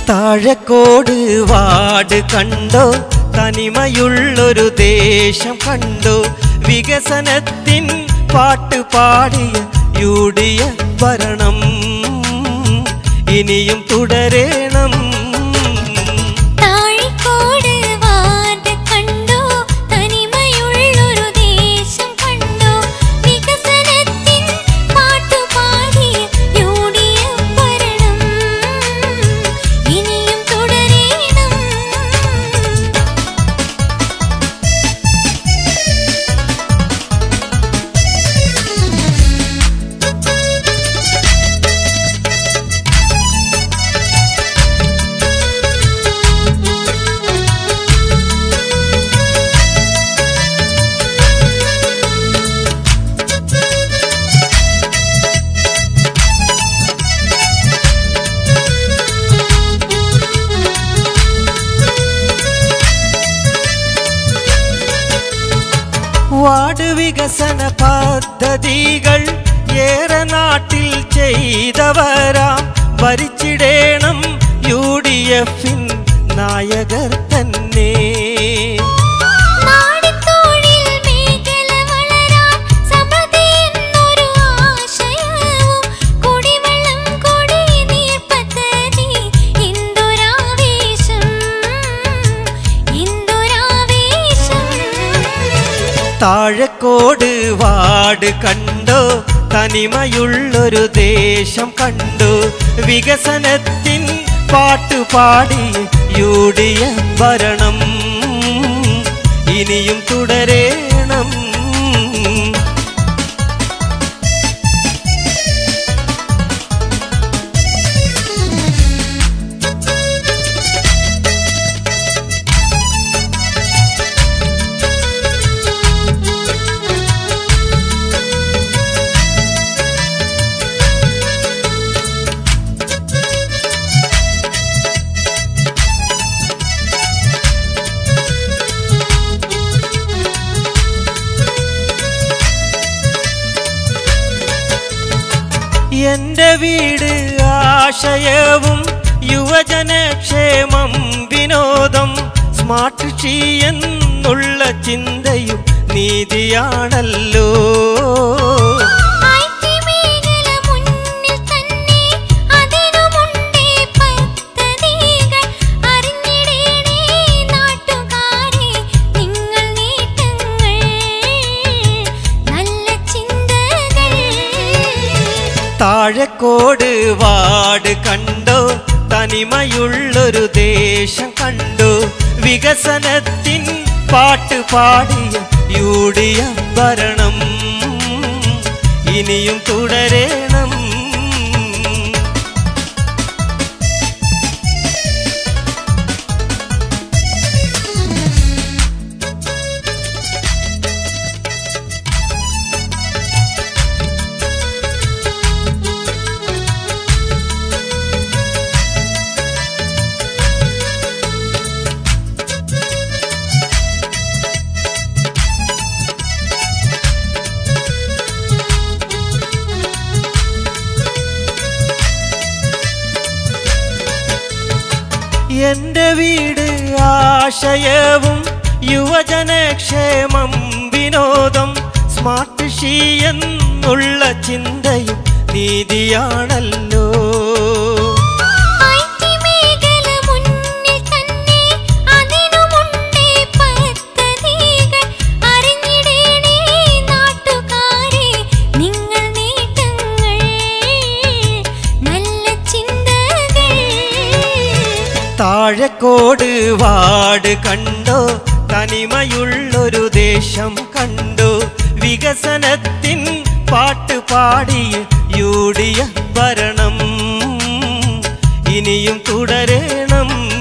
താഴക്കോട് വാട് കണ്ടോ തനിമയുള്ളൊരു ദേശം കണ്ടോ വികസനത്തിൻ പാട്ട് പാടിയ യു ഡി എഫ് ഭരണം ഇനിയും തുടരണം താഴിക്കോട് വാർഡ് കണ്ടോ തനിമയുള്ളൊരു ദേശം കണ്ടോ വികസനത്തിൻ പാട്ടുപാടിയ യു ഡി എഫ് ഭരണം ഇനിയും തുടരണം വാർഡ് വികസന പദ്ധതികൾ ഏറെ നാട്ടിൽ ചെയ്തവരാം ഭരിച്ചിടേണം യു ഡി എഫിൻ നായകർ തന്നെ നാടിത്തൊഴിൽ മേഖല വളരാൻ സമൃദ്ധി എന്നൊരു ആശയവും കുടിവെള്ളം കുടിനീർ പദ്ധതി ഇന്ദുരാവേശം ഇന്ദുരാവേശം താഴക്കോട് വാട് കണ്ടോ തനിമയുള്ളൊരു ദേശം കണ്ടു വികസനത്തിൻ പാട്ട് പാടി യു ഡി എഫ് ഭരണം ഇനിയും തുടരണം എന്റെ വീട് ആശയവും യുവജനക്ഷേമം വിനോദം സ്മാർട്ട് ഷീ എന്നുള്ള ചിന്തയും നീതിയാണല്ലോ ഐടി മേഖല മുന്നിൽ തന്നെ അതിനുമുണ്ടേ പദ്ധതികൾ അറിഞ്ഞിടേണേ നാട്ടുകാരെ നിങ്ങൾ നേട്ടങ്ങൾ നല്ല ചിന്തകൾ താഴക്കോട് വാട് കണ്ടോ തനിമയുള്ളൊരു ദേശം കണ്ടു വികസനത്തിൻ പാട്ട് പാടിയ യു ഡി എഫ് ഭരണം ഇനിയും തുടരണം എന്റെ വീട് ആശയവും യുവജനക്ഷേമം വിനോദം സ്മാർട്ട് ഷീ എന്നുള്ള ചിന്തയും നീതിയാണല്ലോ ഐടി മേഖല മുന്നിൽ തന്നെ അതിനുമുണ്ടേ പദ്ധതികൾ അറിഞ്ഞിടേണേ നാട്ടുകാരെ നിങ്ങൾ നേട്ടങ്ങൾ നല്ല ചിന്തകൾ താഴക്കോട് വാട് കണ്ടോ തനിമയുള്ളൊരു ദേശം കണ്ടു വികസനത്തിൻ പാട്ട് പാടിയ യു ഡി എഫ് ഭരണം ഇനിയും തുടരണം